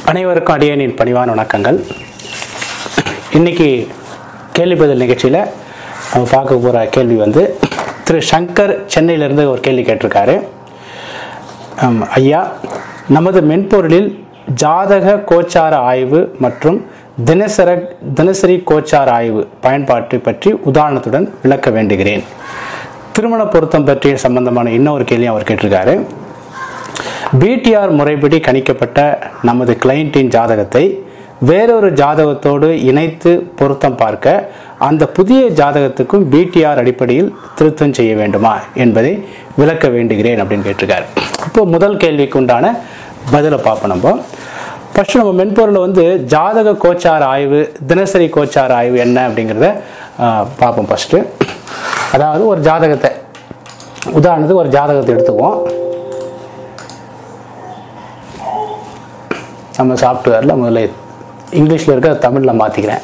அனைவருக்கும் அடியனின் பணிவான வணக்கங்கள் இன்னைக்கு கேள்வி பதில் நிகழ்ச்சியில் நம்ம பார்க்க போகிற கேள்வி வந்து திரு சங்கர் சென்னையிலேருந்து ஒரு கேள்வி கேட்டிருக்காரு ஆம், ஐயா நமது மென்பொருளில் ஜாதக கோச்சார ஆய்வு மற்றும் தினசர தினசரி கோச்சார ஆய்வு பயன்பாட்டை பற்றி உதாரணத்துடன் விளக்க வேண்டுகிறேன் திருமண பொருத்தம் பற்றிய சம்பந்தமான இன்னொரு கேள்வி அவர் கேட்டிருக்காரு பிடிஆர் முறைப்படி கணிக்கப்பட்ட நமது கிளையண்டின் ஜாதகத்தை வேறொரு ஜாதகத்தோடு இணைத்து பொருத்தம் பார்க்க அந்த புதிய ஜாதகத்துக்கும் பிடிஆர் அடிப்படையில் திருத்தம் செய்ய வேண்டுமா என்பதை விளக்க வேண்டுகிறேன் அப்படின்னு கேட்டிருக்காரு இப்போ முதல் கேள்விக்கு உண்டான பதிலை பார்ப்போம் நம்ம ஃபர்ஸ்ட் நம்ம மென்பொருளில் வந்து ஜாதக கோச்சார ஆய்வு தினசரி கோச்சார ஆய்வு என்ன அப்படிங்கிறத ஆஹ், பார்ப்போம் ஃபஸ்ட்டு அதாவது ஒரு ஜாதகத்தை உதாரணத்துக்கு ஒரு ஜாதகத்தை எடுத்துக்குவோம் நம்ம சாஃப்ட்வேரில் முதல்ல இங்கிலீஷில் இருக்க தமிழில் மாற்றிக்கிறேன்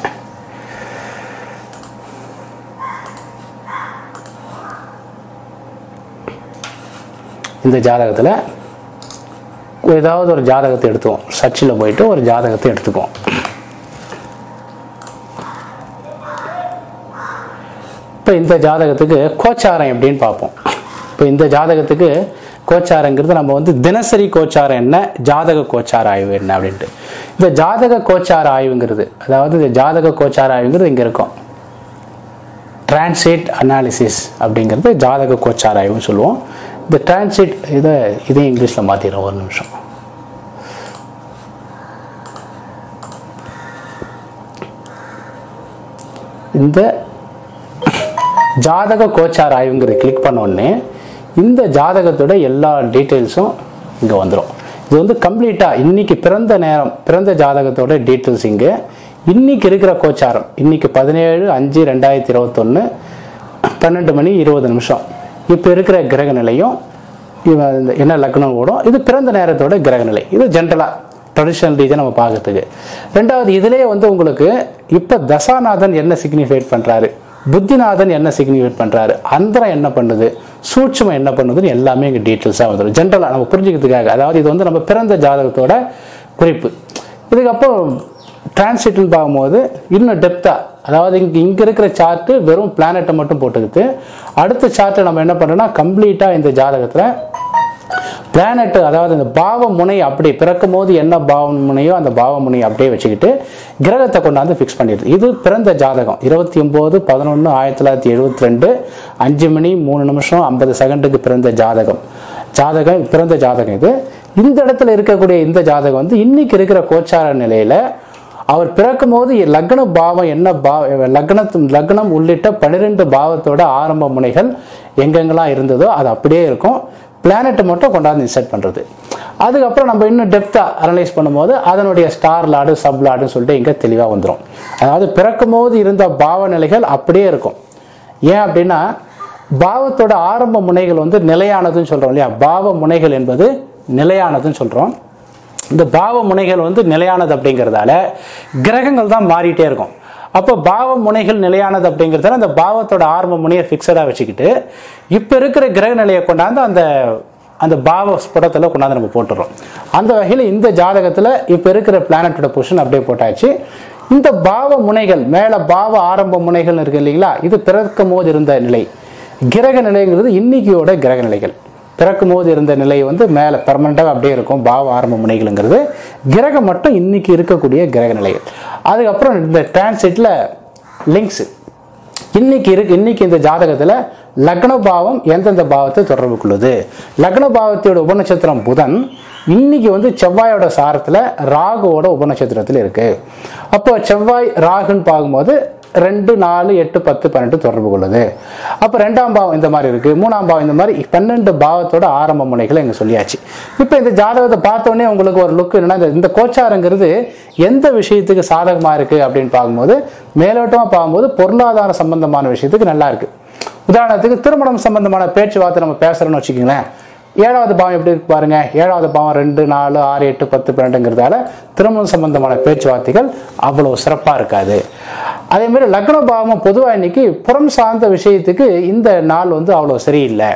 இந்த ஜாதகத்தில் ஏதாவது ஒரு ஜாதகத்தை எடுத்துக்குவோம் சர்ச்சில் போயிட்டு ஒரு ஜாதகத்தை எடுத்துக்குவோம் இப்போ இந்த ஜாதகத்துக்கு கோச்சாரம் எப்படின்னு பார்ப்போம் இப்போ இந்த ஜாதகத்துக்கு கோச்சாரங்கிறது நம்ம வந்து தினசரி கோச்சாரம் என்ன ஜாதக கோச்சார ஆய்வு என்ன அப்படின்ட்டு இந்த ஜாதக கோச்சார ஆய்வுங்கிறது அதாவது இந்த ஜாதக கோச்சார ஆய்வுங்கிறது இங்கே இருக்கும் டிரான்சிட் அனாலிசிஸ் அப்படிங்கிறது ஜாதக கோச்சார ஆய்வுன்னு சொல்லுவோம் இந்த டிரான்சிட் இதை இதையும் இங்கிலீஷில் மாற்றிடுறோம் ஒரு நிமிஷம் இந்த ஜாதக கோச்சார ஆய்வுங்கிறத கிளிக் பண்ண உடனே இந்த ஜாதகத்தோட எல்லா டீட்டெயில்ஸும் இங்கே வந்துடும் இது வந்து கம்ப்ளீட்டாக இன்னைக்கு பிறந்த நேரம் பிறந்த ஜாதகத்தோட டீட்டெயில்ஸ் இங்கே இன்னைக்கு இருக்கிற கோச்சாரம் இன்னைக்கு பதினேழு அஞ்சு ரெண்டாயிரத்தி இருபத்தொன்று பன்னெண்டு மணி இருபது நிமிஷம் இப்போ இருக்கிற கிரக நிலையும் இவன் இந்த என்ன லக்னம் ஓடும் இது பிறந்த நேரத்தோட கிரக நிலை இது ஜென்ரலாக ட்ரெடிஷ்னல் ரீதியாக நம்ம பார்க்கறதுக்கு ரெண்டாவது இதுலேயே வந்து உங்களுக்கு இப்போ தசாநாதன் என்ன சிக்னிஃபைட் பண்ணுறாரு புத்திநாதன் என்ன சிக்னிஃபைட் பண்ணுறாரு அந்தரம் என்ன பண்ணுது சூட்சமம் என்ன பண்ணுதுன்னு எல்லாமே இங்கே டீட்டெயில்ஸாக வந்துடும் ஜென்ரலாக நம்ம புரிஞ்சுக்கிறதுக்காக அதாவது இது வந்து நம்ம பிறந்த ஜாதகத்தோட குறிப்பு இதுக்கப்புறம் டிரான்சிட்னு பார்க்கும்போது இன்னும் டெப்த்தாக அதாவது இங்கே இங்கே இருக்கிற சார்ட்டு வெறும் பிளானட்டை மட்டும் போட்டுக்கிட்டு அடுத்த சார்ட்டை நம்ம என்ன பண்ணுறோம்னா கம்ப்ளீட்டாக இந்த ஜாதகத்தில் பிளானட் அதாவது இந்த பாவ முனை அப்படி பிறக்கும் போது என்ன பாவ முனையோ அந்த பாவ முனையை அப்படியே வச்சுக்கிட்டு கிரகத்தை கொண்டாந்து ஃபிக்ஸ் பண்ணிடுது இது பிறந்த ஜாதகம் இருபத்தி ஒம்பது பதினொன்று ஆயிரத்தி தொள்ளாயிரத்தி எழுபத்தி ரெண்டு அஞ்சு மணி மூணு நிமிஷம் ஐம்பது செகண்டுக்கு பிறந்த ஜாதகம் ஜாதகம் பிறந்த ஜாதகம் இது இந்த இடத்துல இருக்கக்கூடிய இந்த ஜாதகம் வந்து இன்னைக்கு இருக்கிற கோச்சார நிலையில அவர் பிறக்கும் போது லக்ன பாவம் என்ன பாவ லக்னத்து லக்னம் உள்ளிட்ட பன்னிரெண்டு பாவத்தோட ஆரம்ப முனைகள் எங்கெங்கெல்லாம் இருந்ததோ அது அப்படியே இருக்கும் பிளானட்டை மட்டும் கொண்டாந்து இன்சர்ட் பண்ணுறது அதுக்கப்புறம் நம்ம இன்னும் டெப்த்தாக அனலைஸ் பண்ணும்போது அதனுடைய ஸ்டார் லாடு சப் லாடுன்னு சொல்லிட்டு இங்கே தெளிவாக வந்துடும் அதாவது பிறக்கும் போது இருந்த பாவ நிலைகள் அப்படியே இருக்கும் ஏன் அப்படின்னா பாவத்தோட ஆரம்ப முனைகள் வந்து நிலையானதுன்னு சொல்கிறோம் இல்லையா பாவ முனைகள் என்பது நிலையானதுன்னு சொல்கிறோம் இந்த பாவ முனைகள் வந்து நிலையானது அப்படிங்கிறதால கிரகங்கள் தான் மாறிட்டே இருக்கும் அப்போ பாவ முனைகள் நிலையானது அப்படிங்கிறதால அந்த பாவத்தோட ஆரம்ப முனையை ஃபிக்ஸடாக வச்சுக்கிட்டு இப்போ இருக்கிற கிரக நிலையை கொண்டாந்து அந்த அந்த பாவ ஸ்புடத்தில் கொண்டாந்து நம்ம போட்டுறோம் அந்த வகையில் இந்த ஜாதகத்தில் இப்போ இருக்கிற பிளானட்டோட பொசிஷன் அப்படியே போட்டாச்சு இந்த பாவ முனைகள் மேலே பாவ ஆரம்ப முனைகள் இருக்கு இல்லைங்களா இது பிறக்கும் போது இருந்த நிலை கிரக நிலைங்கிறது இன்னைக்கியோட கிரக நிலைகள் பிறக்கும் போது இருந்த நிலை வந்து மேலே பெர்மனண்டாக அப்படியே இருக்கும் பாவ ஆரம்ப முனைகள்ங்கிறது கிரகம் மட்டும் இன்னைக்கு இருக்கக்கூடிய கிரக நிலைகள் அதுக்கப்புறம் இந்த டிரான்சிட்டில் லிங்க்ஸ் இன்னைக்கு இருக்கு இன்னைக்கு இந்த ஜாதகத்தில் லக்ன பாவம் எந்தெந்த பாவத்தை தொடர்பு கொள்ளுது லக்ன பாவத்தோட உபநட்சத்திரம் புதன் இன்னைக்கு வந்து செவ்வாயோட சாரத்தில் ராகுவோட உபநட்சத்திரத்தில் இருக்கு அப்போ செவ்வாய் ராகுன்னு பார்க்கும்போது ரெண்டு நாலு எட்டு பத்து பன்னெண்டு தொடர்பு கொள்ளுது அப்போ ரெண்டாம் பாவம் இந்த மாதிரி இருக்கு மூணாம் பாவம் இந்த மாதிரி பன்னெண்டு பாவத்தோட ஆரம்ப முனைகளை இங்கே சொல்லியாச்சு இப்போ இந்த ஜாதகத்தை பார்த்தோன்னே உங்களுக்கு ஒரு லுக் என்னன்னா இந்த- இந்த கோச்சாரங்கிறது எந்த விஷயத்துக்கு சாதகமாக இருக்கு அப்படின்னு பார்க்கும்போது மேலோட்டமாக பார்க்கும்போது பொருளாதார சம்பந்தமான விஷயத்துக்கு நல்லா இருக்கு உதாரணத்துக்கு திருமணம் சம்பந்தமான பேச்சுவார்த்தை நம்ம பேசுறோம்னு வச்சுக்கோங்களேன் ஏழாவது பாவம் எப்படி இருக்கு பாருங்க ஏழாவது பாவம் ரெண்டு நாலு ஆறு எட்டு பத்து பன்னெண்டுங்கிறதால திருமணம் சம்பந்தமான பேச்சுவார்த்தைகள் அவ்வளவு சிறப்பாக இருக்காது அதே மாதிரி லக்ன பாவம் பொதுவாக இன்னைக்கு புறம் சார்ந்த விஷயத்துக்கு இந்த நாள் வந்து அவ்வளோ சரியில்லை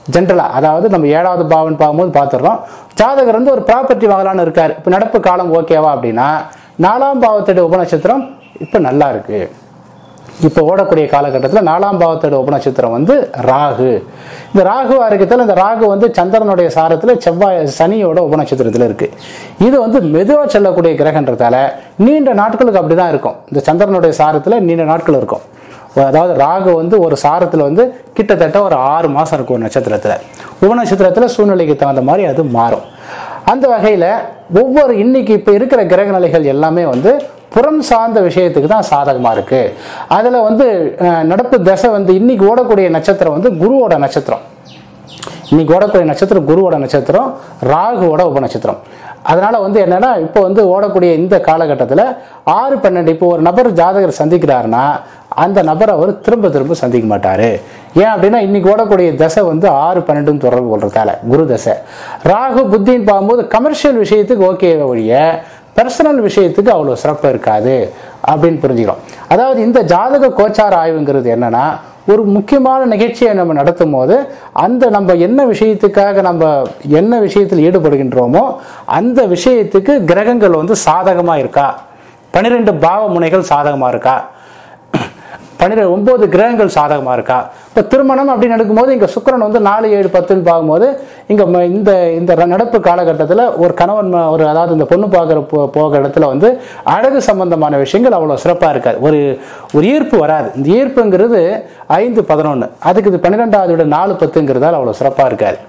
ஜென்ரலாக அதாவது நம்ம ஏழாவது பாவன் பார்க்கும்போது பார்த்துடுறோம் ஜாதகர் வந்து ஒரு ப்ராப்பர்ட்டி வாங்கலாம்னு இருக்கார் இப்போ நடப்பு காலம் ஓகேவா அப்படின்னா நாலாம் பாவத்துடைய உபநட்சத்திரம் இப்போ நல்லா இருக்கு இப்போ ஓடக்கூடிய காலகட்டத்தில் நாலாம் பாவத்தோட உபநட்சத்திரம் வந்து ராகு இந்த ராகுவா இருக்கிறதுல இந்த ராகு வந்து சந்திரனுடைய சாரத்தில் செவ்வாய் சனியோட உபநட்சத்திரத்தில் இருக்கு இது வந்து மெதுவாக செல்லக்கூடிய கிரகன்றதால நீண்ட நாட்களுக்கு அப்படிதான் இருக்கும் இந்த சந்திரனுடைய சாரத்தில் நீண்ட நாட்கள் இருக்கும் அதாவது ராகு வந்து ஒரு சாரத்தில் வந்து கிட்டத்தட்ட ஒரு ஆறு மாதம் இருக்கும் ஒரு நட்சத்திரத்தில் உபநட்சத்திரத்தில் சூழ்நிலைக்கு தகுந்த மாதிரி அது மாறும் அந்த வகையில் ஒவ்வொரு இன்னைக்கு இப்போ இருக்கிற கிரக நிலைகள் எல்லாமே வந்து புறம் சார்ந்த விஷயத்துக்கு தான் சாதகமாக இருக்கு அதில் வந்து அஹ், நடப்பு தசை வந்து இன்னைக்கு ஓடக்கூடிய நட்சத்திரம் வந்து குருவோட நட்சத்திரம் இன்னைக்கு ஓடக்கூடிய நட்சத்திரம் குருவோட நட்சத்திரம் ராகுவோட உபநட்சத்திரம் அதனால வந்து என்னன்னா இப்போ வந்து ஓடக்கூடிய இந்த காலகட்டத்தில் ஆறு பன்னெண்டு இப்போ ஒரு நபர் ஜாதகர் சந்திக்கிறாருன்னா அந்த நபரை அவர் திரும்ப திரும்ப சந்திக்க மாட்டாரு ஏன் அப்படின்னா இன்னைக்கு ஓடக்கூடிய தசை வந்து ஆறு பன்னெண்டுன்னு தொடர்பு கொள்றதால குரு தசை ராகு புத்தின்னு பார்க்கும்போது கமர்ஷியல் விஷயத்துக்கு ஓகே ஒழிய பர்சனல் விஷயத்துக்கு அவ்வளோ சிறப்பு இருக்காது அப்படின்னு புரிஞ்சுக்கிறோம் அதாவது இந்த ஜாதக கோச்சார ஆய்வுங்கிறது என்னன்னா ஒரு முக்கியமான நிகழ்ச்சியை நம்ம நடத்தும் போது அந்த நம்ம என்ன விஷயத்துக்காக நம்ம என்ன விஷயத்தில் ஈடுபடுகின்றோமோ அந்த விஷயத்துக்கு கிரகங்கள் வந்து சாதகமாக இருக்கா பன்னிரெண்டு பாவ முனைகள் சாதகமாக இருக்கா பன்னிரெண்டு ஒன்பது கிரகங்கள் சாதகமாக இருக்கா இப்போ திருமணம் அப்படின்னு நடக்கும்போது இங்கே சுக்கிரன் வந்து நாலு ஏழு பத்துன்னு பார்க்கும்போது இங்கே இந்த இந்த நடப்பு காலகட்டத்தில் ஒரு கணவன் ம- ஒரு அதாவது இந்த பொண்ணு பார்க்குற போ போகிற இடத்துல வந்து அழகு சம்பந்தமான விஷயங்கள் அவ்வளோ சிறப்பாக இருக்காது ஒரு ஒரு ஈர்ப்பு வராது இந்த ஈர்ப்புங்கிறது ஐந்து பதினொன்று அதுக்கு இது பன்னிரெண்டாவது விட நாலு பத்துங்கிறதால அவ்வளோ சிறப்பாக இருக்காது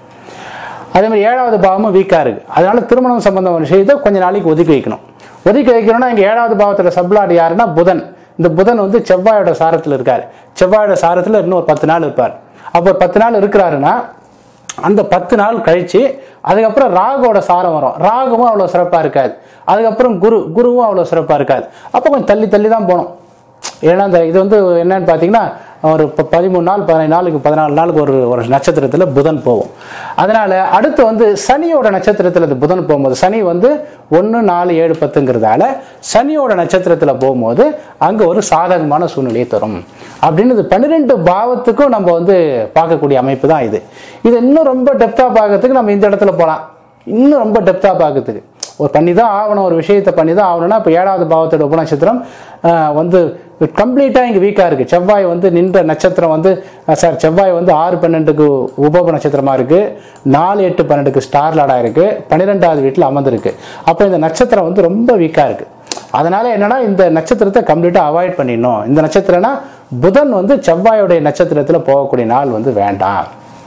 அதே மாதிரி ஏழாவது பாவமும் வீக்காக இருக்கு அதனால திருமணம் சம்பந்தமான விஷயத்தை கொஞ்ச நாளைக்கு ஒதுக்கி வைக்கணும் ஒதுக்கி வைக்கணும்னா இங்கே ஏழாவது பாவத்தோட சப்ளாட் யாருன்னா புதன் இந்த புதன் வந்து செவ்வாயோட சாரத்தில் இருக்கார் செவ்வாயோட சாரத்தில் இன்னும் ஒரு பத்து நாள் இருப்பார் அப்போ ஒரு பத்து நாள் இருக்கிறாருன்னா அந்த பத்து நாள் கழிச்சு அதுக்கப்புறம் ராகுவோட சாரம் வரும் ராகுவும் அவ்வளோ சிறப்பாக இருக்காது அதுக்கப்புறம் குரு குருவும் அவ்வளோ சிறப்பாக இருக்காது அப்போ கொஞ்சம் தள்ளி தள்ளி தான் போகணும் ஏன்னா இந்த இது வந்து என்னன்னு பார்த்தீங்கன்னா ஒரு ப- பதிமூணு நாள் பதினைந்து நாளுக்கு பதினாலு நாளுக்கு ஒரு ஒரு நட்சத்திரத்தில் புதன் போகும் அதனால அடுத்து வந்து சனியோட நட்சத்திரத்தில் இது புதன் போகும்போது சனி வந்து ஒன்று நாலு ஏழு பத்துங்கிறதால சனியோட நட்சத்திரத்தில் போகும்போது அங்கே ஒரு சாதகமான சூழ்நிலையை தரும் அப்படின்னு இது பன்னிரெண்டு பாவத்துக்கும் நம்ம வந்து பார்க்கக்கூடிய அமைப்பு தான் இது இது இன்னும் ரொம்ப டெப்த்தாக பார்க்கறதுக்கு நம்ம இந்த இடத்துல போகலாம் இன்னும் ரொம்ப டெப்த்தாக பார்க்கறதுக்கு ஒரு பண்ணி தான் ஆகணும் ஒரு விஷயத்தை பண்ணி தான் ஆகணும்னா இப்போ ஏழாவது பாவத்தோட உபநட்சத்திரம் ஆஹ், வந்து கம்ப்ளீட்டாக இங்கே வீக்காக இருக்குது செவ்வாய் வந்து நின்ற நட்சத்திரம் வந்து சார் செவ்வாய் வந்து ஆறு பன்னெண்டுக்கு உப நட்சத்திரமாக இருக்குது நாலு எட்டு பன்னெண்டுக்கு ஸ்டார் லாடாக இருக்குது பன்னிரெண்டாவது வீட்டில் அமர்ந்திருக்கு அப்போ இந்த நட்சத்திரம் வந்து ரொம்ப வீக்காக இருக்குது அதனால என்னன்னா இந்த நட்சத்திரத்தை கம்ப்ளீட்டாக அவாய்ட் பண்ணிடணும் இந்த நட்சத்திரம்னா புதன் வந்து செவ்வாயோடைய நட்சத்திரத்தில் போகக்கூடிய நாள் வந்து வேண்டாம்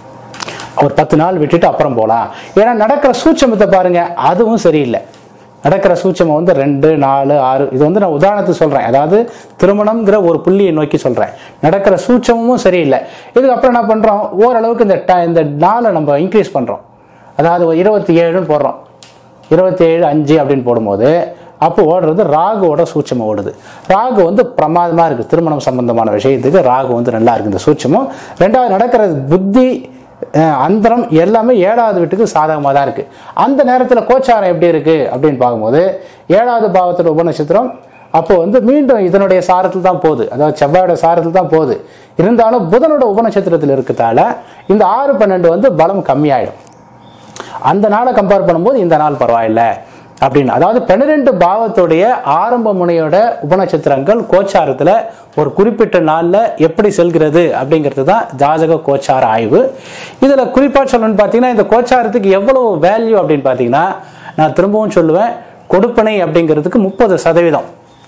ஒரு பத்து நாள் விட்டுட்டு அப்புறம் போகலாம் ஏன்னா நடக்கிற சூட்சமத்தை பாருங்க அதுவும் சரியில்லை நடக்கிற சூட்சமம் வந்து ரெண்டு நாலு ஆறு இது வந்து நான் உதாரணத்துக்கு சொல்கிறேன் அதாவது திருமணம்ங்கிற ஒரு புள்ளியை நோக்கி சொல்கிறேன் நடக்கிற சூட்சமும் சரியில்லை இதுக்கப்புறம் என்ன பண்ணுறோம் ஓரளவுக்கு இந்த ட இந்த நாளை நம்ம இன்க்ரீஸ் பண்ணுறோம் அதாவது ஒரு இருபத்தி ஏழுன்னு போடுறோம் இருபத்தி ஏழு அஞ்சு அப்படின்னு போடும்போது அப்போ ஓடுறது ராகுவோட சூட்சமம் ஓடுது ராகு வந்து பிரமாதமாக இருக்குது திருமணம் சம்பந்தமான விஷயத்துக்கு ராகு வந்து நல்லா இருக்குது இந்த சூட்சமும் ரெண்டாவது நடக்கிற புத்தி அஹ், அந்தரம் எல்லாமே ஏழாவது வீட்டுக்கு சாதகமாக தான் இருக்குது அந்த நேரத்தில் கோச்சாரம் எப்படி இருக்குது அப்படின்னு பார்க்கும்போது ஏழாவது பாவத்தோட உபநட்சத்திரம் அப்போ வந்து மீண்டும் இதனுடைய சாரத்தில் தான் போகுது அதாவது செவ்வாயோட சாரத்தில் தான் போகுது இருந்தாலும் புதனோட உபநட்சத்திரத்தில் இருக்கிறதால இந்த ஆறு பன்னெண்டு வந்து பலம் கம்மியாயிடும் அந்த நாளை கம்பேர் பண்ணும்போது இந்த நாள் பரவாயில்ல அப்படின்னு அதாவது பன்னிரெண்டு பாவத்துடைய ஆரம்ப முனையோட உபநட்சத்திரங்கள் கோச்சாரத்தில் ஒரு குறிப்பிட்ட நாளில் எப்படி செல்கிறது அப்படிங்கிறது தான் ஜாதக கோச்சார ஆய்வு இதில் குறிப்பாக சொல்லணும்னு பார்த்தீங்கன்னா இந்த கோச்சாரத்துக்கு எவ்வளவு வேல்யூ அப்படின்னு பார்த்தீங்கன்னா நான் திரும்பவும் சொல்லுவேன் கொடுப்பனை அப்படிங்கிறதுக்கு முப்பது சதவீதம்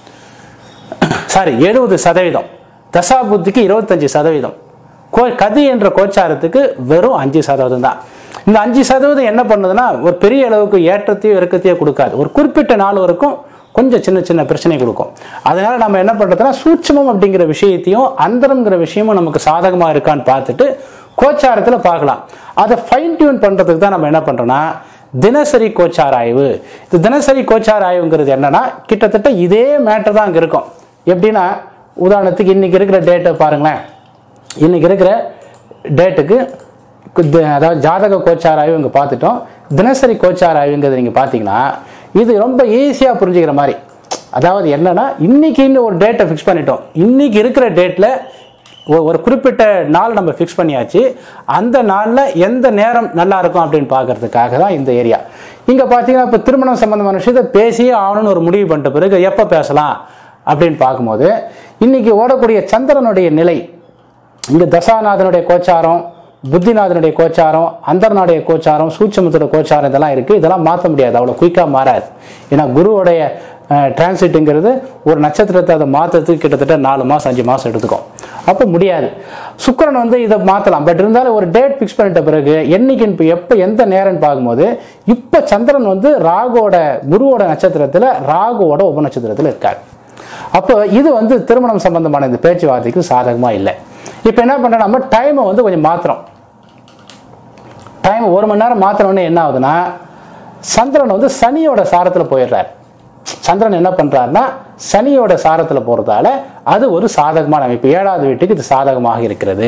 சாரி எழுபது சதவீதம் தசாபுத்திக்கு இருபத்தஞ்சு சதவீதம் கோ கதி என்ற கோச்சாரத்துக்கு வெறும் அஞ்சு சதவீதம் தான் இந்த அஞ்சு சதவீதம் என்ன பண்ணுதுன்னா ஒரு பெரிய அளவுக்கு ஏற்றத்தையோ இறக்கத்தையோ கொடுக்காது ஒரு குறிப்பிட்ட நாள் வரைக்கும் கொஞ்சம் சின்ன சின்ன பிரச்சனை கொடுக்கும் அதனால நம்ம என்ன பண்றதுன்னா சூட்சமம் அப்படிங்கிற விஷயத்தையும் அந்தரம்ங்கிற விஷயமும் நமக்கு சாதகமா இருக்கான்னு பார்த்துட்டு கோச்சாரத்துல பார்க்கலாம் அதை ஃபைன் டியூன் பண்றதுக்கு தான் நம்ம என்ன பண்றோம்னா தினசரி கோச்சார ஆய்வு இது தினசரி கோச்சார ஆய்வுங்கிறது என்னன்னா கிட்டத்தட்ட இதே மேட்டர் தான் அங்கே இருக்கும் எப்படின்னா உதாரணத்துக்கு இன்னைக்கு இருக்கிற டேட்டை பாருங்களேன் இன்னைக்கு இருக்கிற டேட்டுக்கு கு- தி- அதாவது ஜாதக கோச்சார ஆய்வு இங்கே பார்த்துட்டோம் தினசரி கோச்சார ஆய்வுங்கிறது நீங்கள் பார்த்தீங்கன்னா இது ரொம்ப ஈஸியாக புரிஞ்சுக்கிற மாதிரி அதாவது என்னன்னா இன்னைக்குன்னு ஒரு டேட்டை ஃபிக்ஸ் பண்ணிட்டோம் இன்னைக்கு இருக்கிற டேட்டில் ஒ- ஒரு குறிப்பிட்ட நாள் நம்ம ஃபிக்ஸ் பண்ணியாச்சு அந்த நாளில் எந்த நேரம் நல்லா இருக்கும் அப்படின்னு பார்க்கறதுக்காக தான் இந்த ஏரியா இங்கே பார்த்தீங்கன்னா இப்போ திருமணம் சம்பந்தமான விஷயத்தை பேசியே ஆகணும்னு ஒரு முடிவு பண்ணிட்ட பிறகு எப்போ பேசலாம் அப்படின்னு பார்க்கும்போது இன்னைக்கு ஓடக்கூடிய சந்திரனுடைய நிலை இங்கே தசாநாதனுடைய கோச்சாரம் புத்திநாதனுடைய கோச்சாரம் அந்தர்நாடைய கோச்சாரம் சூட்சமத்தோட கோச்சாரம் இதெல்லாம் இருக்குது இதெல்லாம் மாற்ற முடியாது அவ்வளோ குயிக்காக மாறாது ஏன்னா குருவுடைய டிரான்சிட்டுங்கிறது ஒரு நட்சத்திரத்தை அதை மாற்றுறதுக்கு கிட்டத்தட்ட நாலு மாதம் அஞ்சு மாதம் எடுத்துக்கும் அப்போ முடியாது சுக்கிரன் வந்து இதை மாற்றலாம் பட் இருந்தாலும் ஒரு டேட் ஃபிக்ஸ் பண்ணிட்ட பிறகு என்னைக்குன்னு இப்போ எப்போ எந்த நேரம்னு பார்க்கும்போது இப்போ சந்திரன் வந்து ராகுவோட குருவோட நட்சத்திரத்தில் ராகுவோட உப நட்சத்திரத்தில் இருக்காரு அப்போ இது வந்து திருமணம் சம்பந்தமான இந்த பேச்சுவார்த்தைக்கு சாதகமா இல்லை இப்போ என்ன பண்றோம் நம்ம டைமை வந்து கொஞ்சம் மாத்துறோம் டைம் ஒரு மணி நேரம் மாத்தினோடனே என்ன ஆகுதுன்னா சந்திரன் வந்து சனியோட சாரத்தில் போயிடுறாரு சந்திரன் என்ன பண்றாருன்னா சனியோட சாரத்துல போறதால அது ஒரு சாதகமான அமைப்பு ஏழாவது வீட்டுக்கு இது சாதகமாக இருக்கிறது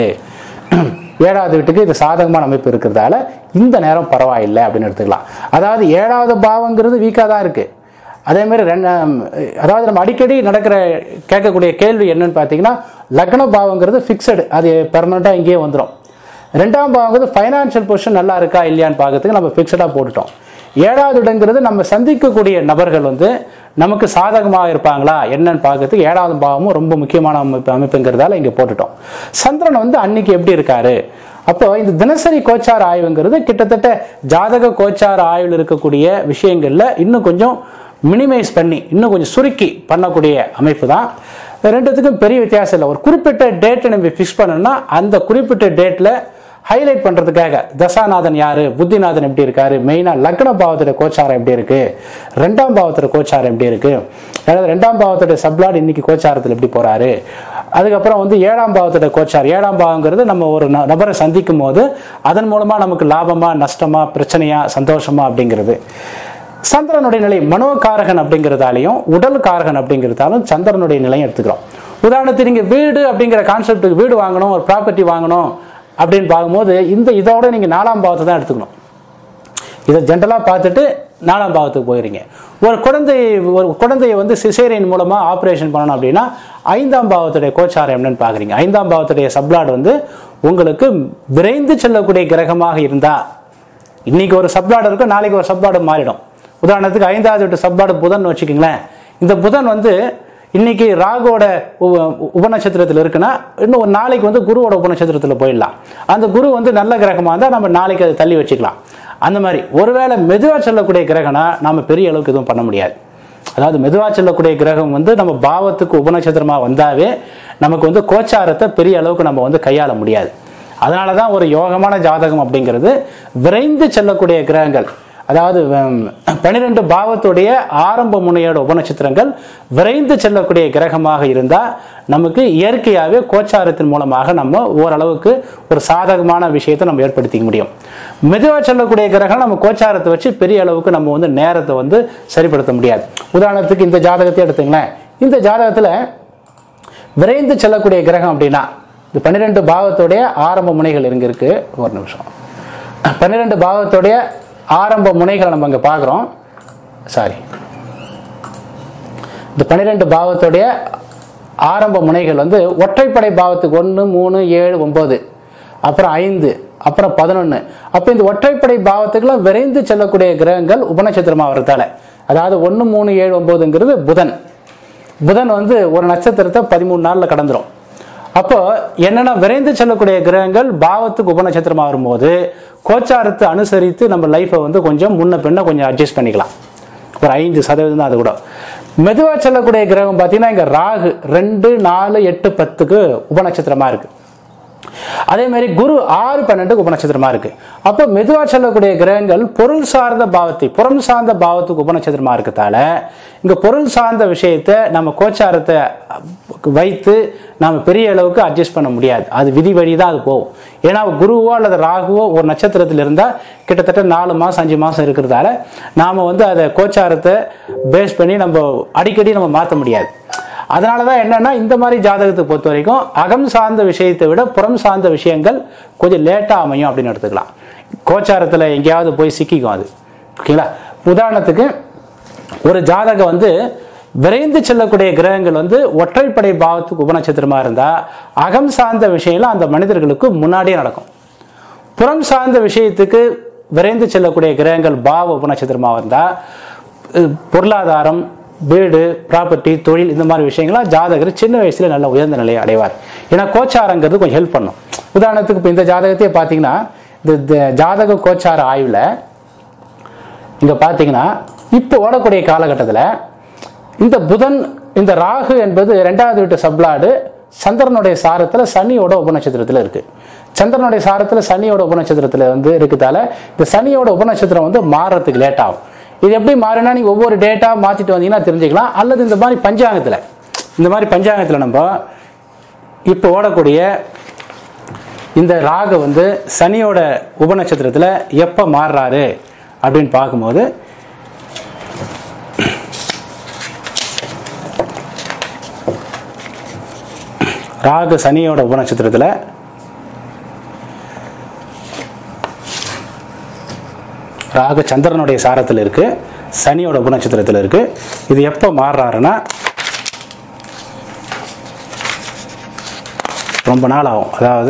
ஏழாவது வீட்டுக்கு இது சாதகமான அமைப்பு இருக்கிறதால இந்த நேரம் பரவாயில்லை அப்படின்னு எடுத்துக்கலாம் அதாவது ஏழாவது பாவங்கிறது வீக்காக தான் இருக்கு அதே மாதிரி ரெண்டு அதாவது நம்ம அடிக்கடி நடக்கிற கேட்கக்கூடிய கேள்வி என்னன்னு பார்த்தீங்கன்னா லக்ன பாவங்கிறது ஃபிக்ஸடு அது பெர்மனெண்ட்டாக இங்கேயே வந்துடும் ரெண்டாம் பாவங்கிறது ஃபைனான்ஷியல் பொசிஷன் நல்லா இருக்கா இல்லையான்னு பார்க்கறதுக்கு நம்ம ஃபிக்ஸடாக போட்டுட்டோம் ஏழாவது இடங்கிறது நம்ம சந்திக்கக்கூடிய நபர்கள் வந்து நமக்கு சாதகமாக இருப்பாங்களா என்னன்னு பார்க்கறதுக்கு ஏழாவது பாவமும் ரொம்ப முக்கியமான அமைப்பு அமைப்புங்கிறதால இங்கே போட்டுட்டோம் சந்திரன் வந்து அன்னைக்கு எப்படி இருக்காரு அப்போ இந்த தினசரி கோச்சார ஆய்வுங்கிறது கிட்டத்தட்ட ஜாதக கோச்சார ஆய்வில் இருக்கக்கூடிய விஷயங்கள்ல இன்னும் கொஞ்சம் மினிமைஸ் பண்ணி இன்னும் கொஞ்சம் சுருக்கி பண்ணக்கூடிய அமைப்பு தான் ரெண்டுத்துக்கும் பெரிய வித்தியாசம் இல்லை ஒரு குறிப்பிட்ட டேட்டை நம்ம ஃபிக்ஸ் பண்ணோம்னா அந்த குறிப்பிட்ட டேட்டில் ஹைலைட் பண்ணுறதுக்காக தசாநாதன் யாரு புத்திநாதன் எப்படி இருக்காரு மெயினாக லக்ன பாவத்தோட கோச்சாரம் எப்படி இருக்கு ரெண்டாம் பாவத்தோட கோச்சாரம் எப்படி இருக்கு அதாவது ரெண்டாம் பாவத்தோட சப்ளாட் இன்னைக்கு கோச்சாரத்தில் எப்படி போறாரு அதுக்கப்புறம் வந்து ஏழாம் பாவத்தோட கோச்சார் ஏழாம் பாவங்கிறது நம்ம ஒரு ந- நபரை சந்திக்கும் போது அதன் மூலமா நமக்கு லாபமா நஷ்டமா பிரச்சனையா சந்தோஷமா அப்படிங்கிறது சந்திரனுடைய நிலை மனோகாரகன் அப்படிங்கிறதாலையும் உடல் காரகன் அப்படிங்கிறதாலும் சந்திரனுடைய நிலையும் எடுத்துக்கிறோம் உதாரணத்துக்கு நீங்க வீடு அப்படிங்கிற கான்செப்ட்டுக்கு வீடு வாங்கணும் ஒரு ப்ராப்பர்ட்டி வாங்கணும் அப்படின்னு பார்க்கும்போது இந்த இதோட நீங்க நாலாம் பாவத்தை தான் எடுத்துக்கணும் இதை ஜென்ரலாக பார்த்துட்டு நாலாம் பாவத்துக்கு போயிடுறீங்க ஒரு குழந்தை ஒரு குழந்தையை வந்து சிசேரியன் மூலமாக ஆப்ரேஷன் பண்ணணும் அப்படின்னா ஐந்தாம் பாவத்துடைய கோச்சாரம் என்னன்னு பார்க்குறீங்க ஐந்தாம் பாவத்துடைய சப்ளாட் வந்து உங்களுக்கு விரைந்து செல்லக்கூடிய கிரகமாக இருந்தா இன்னைக்கு ஒரு சப்ளாட் இருக்கும் நாளைக்கு ஒரு சப்ளாடு மாறிடும் உதாரணத்துக்கு ஐந்தாவது வீட்டு சப்ளாடு புதன் வச்சுக்கோங்களேன் இந்த புதன் வந்து இன்னைக்கு ராகுவோட உப- உபநட்சத்திரத்தில் இருக்குன்னா இன்னும் ஒரு நாளைக்கு வந்து குருவோட உபநட்சத்திரத்தில் போயிடலாம் அந்த குரு வந்து நல்ல கிரகமாக இருந்தால் நம்ம நாளைக்கு அதை தள்ளி வச்சுக்கலாம் அந்த மாதிரி ஒருவேளை மெதுவாக செல்லக்கூடிய கிரகம்னா நம்ம பெரிய அளவுக்கு எதுவும் பண்ண முடியாது அதாவது மெதுவாக செல்லக்கூடிய கிரகம் வந்து நம்ம பாவத்துக்கு உபநட்சத்திரமாக வந்தாவே நமக்கு வந்து கோச்சாரத்தை பெரிய அளவுக்கு நம்ம வந்து கையாள முடியாது அதனால தான் ஒரு யோகமான ஜாதகம் அப்படிங்கிறது விரைந்து செல்லக்கூடிய கிரகங்கள் அதாவது பன்னிரெண்டு பாவத்துடைய ஆரம்ப முனையோட உபநட்சத்திரங்கள் விரைந்து செல்லக்கூடிய கிரகமாக இருந்தால் நமக்கு இயற்கையாகவே கோச்சாரத்தின் மூலமாக நம்ம ஓரளவுக்கு ஒரு சாதகமான விஷயத்தை நம்ம ஏற்படுத்திக்க முடியும் மெதுவாக செல்லக்கூடிய கிரகம் நம்ம கோச்சாரத்தை வச்சு பெரிய அளவுக்கு நம்ம வந்து நேரத்தை வந்து சரிப்படுத்த முடியாது உதாரணத்துக்கு இந்த ஜாதகத்தை எடுத்துங்களேன் இந்த ஜாதகத்தில் விரைந்து செல்லக்கூடிய கிரகம் அப்படின்னா இந்த பன்னிரெண்டு பாவத்துடைய ஆரம்ப முனைகள் எங்க இருக்கு ஒரு நிமிஷம் பன்னிரெண்டு பாவத்துடைய ஆரம்ப முனைகளை நம்ம இங்க பார்க்குறோம் சாரி இந்த பன்னிரெண்டு பாவத்துடைய ஆரம்ப முனைகள் வந்து ஒற்றைப்படை பாவத்துக்கு ஒன்று மூணு ஏழு ஒன்பது அப்புறம் ஐந்து அப்புறம் பதினொன்று அப்போ இந்த ஒற்றைப்படை பாவத்துக்குலாம் விரைந்து செல்லக்கூடிய கிரகங்கள் உபநட்சத்திரமாக வரதால அதாவது ஒன்று மூணு ஏழு ஒன்பதுங்கிறது புதன் புதன் வந்து ஒரு நட்சத்திரத்தை பதிமூணு நாளில் கடந்துரும் அப்போ என்னன்னா விரைந்து செல்லக்கூடிய கிரகங்கள் பாவத்துக்கு உபநட்சத்திரமா வரும்போது கோச்சாரத்தை அனுசரித்து நம்ம லைஃப்பை வந்து கொஞ்சம் முன்ன பின்ன கொஞ்சம் அட்ஜஸ்ட் பண்ணிக்கலாம் ஒரு ஐந்து சதவீதம் தான் அது கூட மெதுவா செல்லக்கூடிய கிரகம் பார்த்தீங்கன்னா இங்க ராகு ரெண்டு நாலு எட்டு பத்துக்கு உபநட்சத்திரமா இருக்கு அதே மாதிரி குரு ஆறு பன்னெண்டுக்கு உபநட்சத்திரமா இருக்கு அப்போ மெதுவா செல்லக்கூடிய கிரகங்கள் பொருள் சார்ந்த பாவத்தை புறம் சார்ந்த பாவத்துக்கு உபநட்சத்திரமா இருக்கத்தால இங்க பொருள் சார்ந்த விஷயத்தை நம்ம கோச்சாரத்தை வைத்து நாம பெரிய அளவுக்கு அட்ஜஸ்ட் பண்ண முடியாது அது விதி வழி தான் அது போகும் ஏன்னா குருவோ அல்லது ராகுவோ ஒரு நட்சத்திரத்தில் இருந்தால் கிட்டத்தட்ட நாலு மாதம் அஞ்சு மாதம் இருக்கிறதால நாம் வந்து அதை கோச்சாரத்தை பேஸ் பண்ணி நம்ம அடிக்கடி நம்ம மாற்ற முடியாது அதனால தான் என்னன்னா இந்த மாதிரி ஜாதகத்தை பொறுத்த வரைக்கும் அகம் சார்ந்த விஷயத்தை விட புறம் சார்ந்த விஷயங்கள் கொஞ்சம் லேட்டாக அமையும் அப்படின்னு எடுத்துக்கலாம் கோச்சாரத்தில் எங்கேயாவது போய் சிக்கிக்கும் அது ஓகேங்களா உதாரணத்துக்கு ஒரு ஜாதகம் வந்து விரைந்து செல்லக்கூடிய கிரகங்கள் வந்து ஒற்றைப்படை பாவத்துக்கு உபநட்சத்திரமா இருந்தா அகம் சார்ந்த விஷயம்லாம் அந்த மனிதர்களுக்கு முன்னாடியே நடக்கும் புறம் சார்ந்த விஷயத்துக்கு விரைந்து செல்லக்கூடிய கிரகங்கள் பாவ உபநட்சத்திரமாக இருந்தால் பொருளாதாரம் வீடு ப்ராப்பர்ட்டி தொழில் இந்த மாதிரி விஷயங்கள்லாம் ஜாதகர் சின்ன வயசுல நல்ல உயர்ந்த நிலையை அடைவார் ஏன்னா கோச்சாரங்கிறது கொஞ்சம் ஹெல்ப் பண்ணும் உதாரணத்துக்கு இப்போ இந்த ஜாதகத்தையே பார்த்தீங்கன்னா இந்த இந்த ஜாதக கோச்சார ஆய்வில் இங்கே பார்த்தீங்கன்னா இப்போ ஓடக்கூடிய காலகட்டத்தில் இந்த புதன் இந்த ராகு என்பது ரெண்டாவது வீட்டு சப்ளாடு சந்திரனுடைய சாரத்தில் சனியோட உபநட்சத்திரத்தில் இருக்கு சந்திரனுடைய சாரத்தில் சனியோட உபநட்சத்திரத்தில் வந்து இருக்குதால இந்த சனியோட உபநட்சத்திரம் வந்து மாறுறதுக்கு லேட் ஆகும் இது எப்படி மாறினா நீங்க ஒவ்வொரு டேட்டா மாத்திட்டு வந்தீங்கன்னா தெரிஞ்சுக்கலாம் அல்லது இந்த மாதிரி பஞ்சாங்கத்தில் இந்த மாதிரி பஞ்சாங்கத்தில் நம்ம இப்போ ஓடக்கூடிய இந்த ராகு வந்து சனியோட உபநட்சத்திரத்தில் எப்போ மாறுறாரு அப்படின்னு பார்க்கும்போது ராகு சனியோட உபநட்சத்திரத்தில் ராகு சந்திரனுடைய சாரத்தில் இருக்கு சனியோட உபநட்சத்திரத்தில் இருக்கு இது எப்போ மாறுறாருன்னா ரொம்ப நாள் ஆகும் அதாவது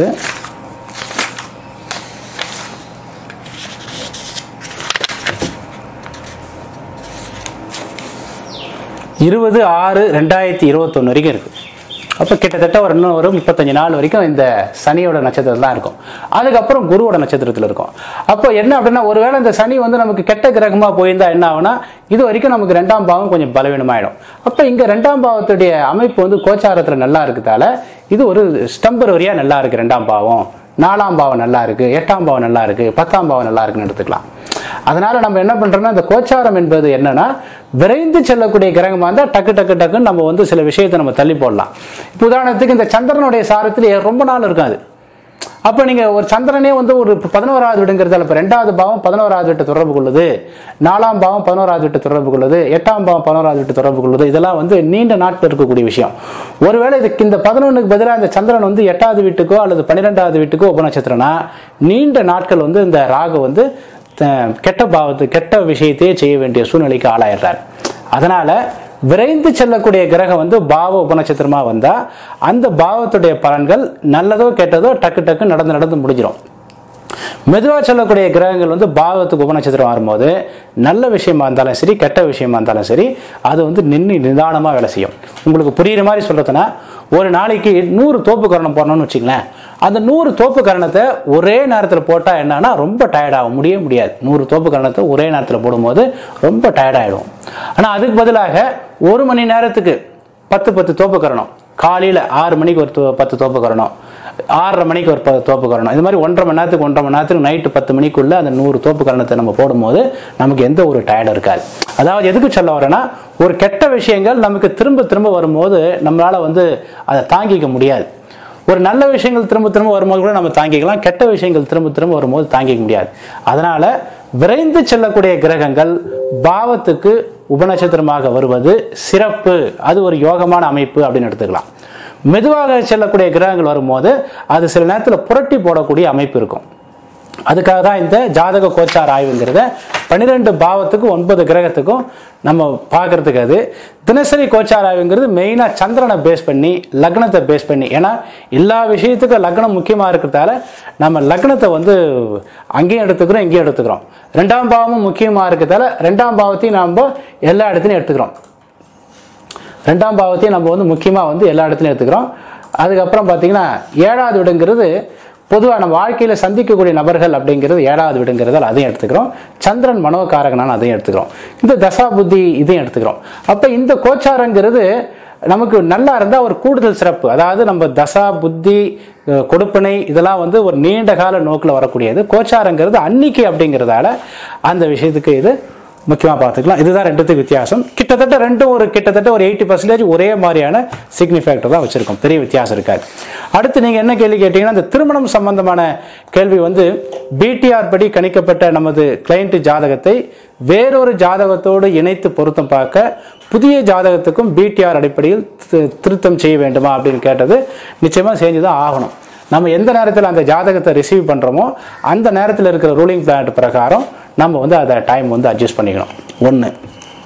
இருபது ஆறு ரெண்டாயிரத்தி இருபத்தொன்று வரைக்கும் இருக்கு அப்போ கிட்டத்தட்ட ஒரு இன்னும் ஒரு முப்பத்தஞ்சு நாள் வரைக்கும் இந்த சனியோட நட்சத்திரம் தான் இருக்கும் அதுக்கப்புறம் குருவோட நட்சத்திரத்தில் இருக்கும் அப்போ என்ன அப்படின்னா ஒருவேளை இந்த சனி வந்து நமக்கு கெட்ட கிரகமாக போயிருந்தா என்ன ஆகும்னா இது வரைக்கும் நமக்கு ரெண்டாம் பாவம் கொஞ்சம் பலவீனமாயிடும் அப்போ இங்கே ரெண்டாம் பாவத்துடைய அமைப்பு வந்து கோச்சாரத்தில் நல்லா இருக்குதால இது ஒரு ஸ்டம்பரரியாக நல்லா இருக்கு ரெண்டாம் பாவம் நாலாம் பாவம் நல்லா இருக்கு எட்டாம் பாவம் நல்லா இருக்கு பத்தாம் பாவம் நல்லா இருக்குன்னு எடுத்துக்கலாம் அதனால நம்ம என்ன பண்றோம்னா இந்த கோச்சாரம் என்பது என்னன்னா விரைந்து செல்லக்கூடிய கிரகமா இருந்தால் டக்கு டக்கு டக்குன்னு நம்ம வந்து சில விஷயத்தை நம்ம தள்ளி போடலாம் இப்போ உதாரணத்துக்கு இந்த சந்திரனுடைய சாரத்தில் ரொம்ப நாள் இருக்காது அப்போ நீங்க ஒரு சந்திரனே வந்து ஒரு பதினோராவது வீடுங்கிறதால இப்போ ரெண்டாவது பாவம் பதினோராவது வீட்டு தொடர்பு கொள்ளுது நாலாம் பாவம் பதினோராவது வீட்டு தொடர்பு கொள்ளுது எட்டாம் பாவம் பதினோராவது வீட்டு தொடர்பு கொள்ளுது இதெல்லாம் வந்து நீண்ட நாட்கள் இருக்கக்கூடிய விஷயம் ஒருவேளை இதுக்கு இந்த பதினொன்றுக்கு பதிலாக இந்த சந்திரன் வந்து எட்டாவது வீட்டுக்கோ அல்லது பன்னிரெண்டாவது வீட்டுக்கோ உபநட்சத்திரம்னா நீண்ட நாட்கள் வந்து இந்த ராகு வந்து த- கெட்ட பாவத்து கெட்ட விஷயத்தையே செய்ய வேண்டிய சூழ்நிலைக்கு ஆளாயிடுறார் அதனால விரைந்து செல்லக்கூடிய கிரகம் வந்து பாவ உபநட்சத்திரமா வந்தா அந்த பாவத்துடைய பலன்கள் நல்லதோ கெட்டதோ டக்கு டக்கு நடந்து நடந்து முடிஞ்சிடும் மெதுவாக சொல்லக்கூடிய கிரகங்கள் வந்து பாவத்துக்கு உபநட்சத்திரம் வரும்போது நல்ல விஷயமா இருந்தாலும் சரி கெட்ட விஷயமா இருந்தாலும் சரி அது வந்து நின்று நிதானமாக வேலை செய்யும் உங்களுக்கு புரியுற மாதிரி சொல்றதுன்னா ஒரு நாளைக்கு நூறு தோப்பு கரணம் போடணும்னு வச்சுங்களேன் அந்த நூறு தோப்பு கரணத்தை ஒரே நேரத்தில் போட்டால் என்னன்னா ரொம்ப டயர்டாகும் முடிய முடியாது நூறு தோப்பு கரணத்தை ஒரே நேரத்தில் போடும்போது ரொம்ப டயர்டாயிடும் ஆனால் அதுக்கு பதிலாக ஒரு மணி நேரத்துக்கு பத்து பத்து தோப்பு கரணம் காலையில் ஆறு மணிக்கு ஒரு தோ- பத்து தோப்பு கரணம் ஆறரை மணிக்கு ஒரு ப- தோப்பு கரணம் இது மாதிரி ஒன்றரை மணி நேரத்துக்கு ஒன்றரை மணி நேரத்துக்கு நைட்டு பத்து மணிக்குள்ள அந்த நூறு தோப்பு கரணத்தை நம்ம போடும்போது நமக்கு எந்த ஒரு டயர்டும் இருக்காது அதாவது எதுக்கு சொல்ல வரேன்னா ஒரு கெட்ட விஷயங்கள் நமக்கு திரும்ப திரும்ப வரும்போது நம்மளால வந்து அதை தாங்கிக்க முடியாது ஒரு நல்ல விஷயங்கள் திரும்ப திரும்ப வரும்போது கூட நம்ம தாங்கிக்கலாம் கெட்ட விஷயங்கள் திரும்ப திரும்ப வரும்போது தாங்கிக்க முடியாது அதனால விரைந்து செல்லக்கூடிய கிரகங்கள் பாவத்துக்கு உபநட்சத்திரமாக வருவது சிறப்பு அது ஒரு யோகமான அமைப்பு அப்படின்னு எடுத்துக்கலாம் மெதுவாக செல்லக்கூடிய கிரகங்கள் வரும்போது அது சில நேரத்தில் புரட்டி போடக்கூடிய அமைப்பு இருக்கும் அதுக்காக தான் இந்த ஜாதக கோச்சார ஆய்வுங்கிறத பன்னிரெண்டு பாவத்துக்கும் ஒன்பது கிரகத்துக்கும் நம்ம பார்க்கறதுக்கு அது தினசரி கோச்சார ஆய்வுங்கிறது மெயினாக சந்திரனை பேஸ் பண்ணி லக்னத்தை பேஸ் பண்ணி ஏன்னா எல்லா விஷயத்துக்கும் லக்னம் முக்கியமாக இருக்கிறதால நம்ம லக்னத்தை வந்து அங்கேயும் எடுத்துக்கிறோம் இங்கேயும் எடுத்துக்கிறோம் ரெண்டாம் பாவமும் முக்கியமாக இருக்கிறதால ரெண்டாம் பாவத்தையும் நம்ம எல்லா இடத்துலையும் எடுத்துக்கிறோம் ரெண்டாம் பாவத்தையும் நம்ம வந்து முக்கியமாக வந்து எல்லா இடத்துலையும் எடுத்துக்கிறோம் அதுக்கப்புறம் பார்த்தீங்கன்னா ஏழாவது வீடுங்கிறது பொதுவாக நம்ம வாழ்க்கையில் சந்திக்கக்கூடிய நபர்கள் அப்படிங்கிறது ஏழாவது வீடுங்கிறதால அதையும் எடுத்துக்கிறோம் சந்திரன் மனோகாரகனான அதையும் எடுத்துக்கிறோம் இந்த தசா புத்தி இதையும் எடுத்துக்கிறோம் அப்போ இந்த கோச்சாரங்கிறது நமக்கு நல்லா இருந்தால் ஒரு கூடுதல் சிறப்பு அதாவது நம்ம தசா புத்தி அஹ், கொடுப்பனை இதெல்லாம் வந்து ஒரு நீண்ட கால நோக்கில் வரக்கூடியது கோச்சாரங்கிறது அன்னிக்கு அப்படிங்கிறதால அந்த விஷயத்துக்கு இது முக்கியமாக பார்த்துக்கலாம் இதுதான் ரெண்டுத்துக்கு வித்தியாசம் கிட்டத்தட்ட ரெண்டும் ஒரு கிட்டத்தட்ட ஒரு எயிட்டி பர்சன்டேஜ் ஒரே மாதிரியான சிக்னிஃபேக்டர் தான் வச்சிருக்கோம் பெரிய வித்தியாசம் இருக்காது அடுத்து நீங்கள் என்ன கேள்வி கேட்டீங்கன்னா இந்த திருமணம் சம்பந்தமான கேள்வி வந்து பிடிஆர் படி கணிக்கப்பட்ட நமது கிளைண்ட் ஜாதகத்தை வேறொரு ஜாதகத்தோடு இணைத்து பொருத்தம் பார்க்க புதிய ஜாதகத்துக்கும் பிடிஆர் அடிப்படையில் தி- திருத்தம் செய்ய வேண்டுமா அப்படின்னு கேட்டது நிச்சயமாக செஞ்சு தான் ஆகணும் நம்ம எந்த நேரத்தில் அந்த ஜாதகத்தை ரிசீவ் பண்ணுறோமோ அந்த நேரத்தில் இருக்கிற ரூலிங் பிளானட் பிரகாரம் நம்ம வந்து அதை டைம் வந்து அட்ஜஸ்ட் பண்ணிக்கணும் ஒன்று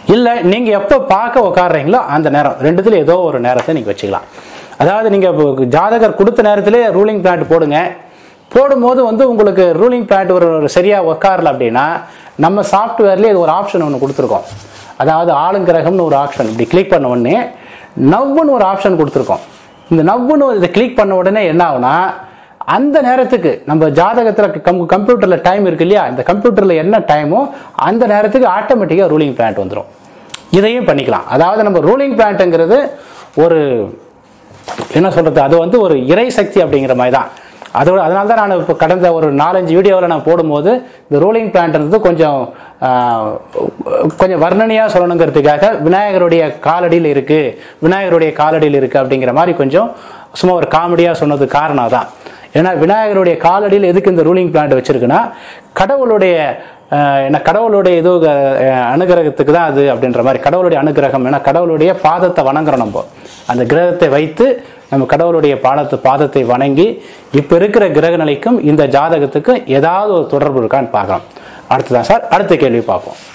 இல்லை நீங்கள் எப்போ பார்க்க உட்காடுறீங்களோ அந்த நேரம் ரெண்டுத்துல ஏதோ ஒரு நேரத்தை நீங்கள் வச்சுக்கலாம் அதாவது நீங்கள் ஜாதகர் கொடுத்த நேரத்திலே ரூலிங் பிளான்ட் போடுங்க போடும்போது வந்து உங்களுக்கு ரூலிங் பிளான்ட் ஒரு ஒரு சரியாக உட்காரல அப்படின்னா நம்ம சாஃப்ட்வேர்லேயே இது ஒரு ஆப்ஷன் ஒன்று கொடுத்துருக்கோம் அதாவது ஆளுங்கிரகம்னு ஒரு ஆப்ஷன் இப்படி கிளிக் பண்ண உடனே நவ்வுன்னு ஒரு ஆப்ஷன் கொடுத்துருக்கோம் இந்த நவ்வுன்னு இதை கிளிக் பண்ண உடனே என்ன ஆகுனா அந்த நேரத்துக்கு நம்ம ஜாதகத்தில் கம் கம்ப்யூட்டரில் டைம் இருக்கு இல்லையா இந்த கம்ப்யூட்டரில் என்ன டைமோ அந்த நேரத்துக்கு ஆட்டோமேட்டிக்காக ரூலிங் பிளான்ட் வந்துடும் இதையும் பண்ணிக்கலாம் அதாவது நம்ம ரூலிங் பிளான்ட்டுங்கிறது ஒரு என்ன சொல்றது அது வந்து ஒரு இறை சக்தி அப்படிங்கிற மாதிரி தான் அதோட அதனால தான் நான் இப்போ கடந்த ஒரு நாலஞ்சு வீடியோவில் நான் போடும்போது இந்த ரூலிங் பிளான்ட்ன்றது கொஞ்சம் ஆஹ், கொஞ்சம் வர்ணனையாக சொல்லணுங்கிறதுக்காக விநாயகருடைய காலடியில் இருக்கு விநாயகருடைய காலடியில் இருக்கு அப்படிங்கிற மாதிரி கொஞ்சம் சும்மா ஒரு காமெடியாக சொன்னது காரணம் தான் ஏன்னா விநாயகருடைய காலடியில் எதுக்கு இந்த ரூலிங் பிளான்ட் வச்சிருக்குன்னா கடவுளுடைய ஆஹ், என்ன கடவுளுடைய இது அஹ், அனுகிரகத்துக்கு தான் அது அப்படின்ற மாதிரி கடவுளுடைய அனுகிரகம் ஏன்னா கடவுளுடைய பாதத்தை வணங்குறோம் நம்ம அந்த கிரகத்தை வைத்து நம்ம கடவுளுடைய பாதத்தை பாதத்தை வணங்கி இப்போ இருக்கிற கிரக நிலைக்கும் இந்த ஜாதகத்துக்கும் ஏதாவது ஒரு தொடர்பு இருக்கான்னு பார்க்கலாம் அடுத்துதான் சார் அடுத்த கேள்வி பார்ப்போம்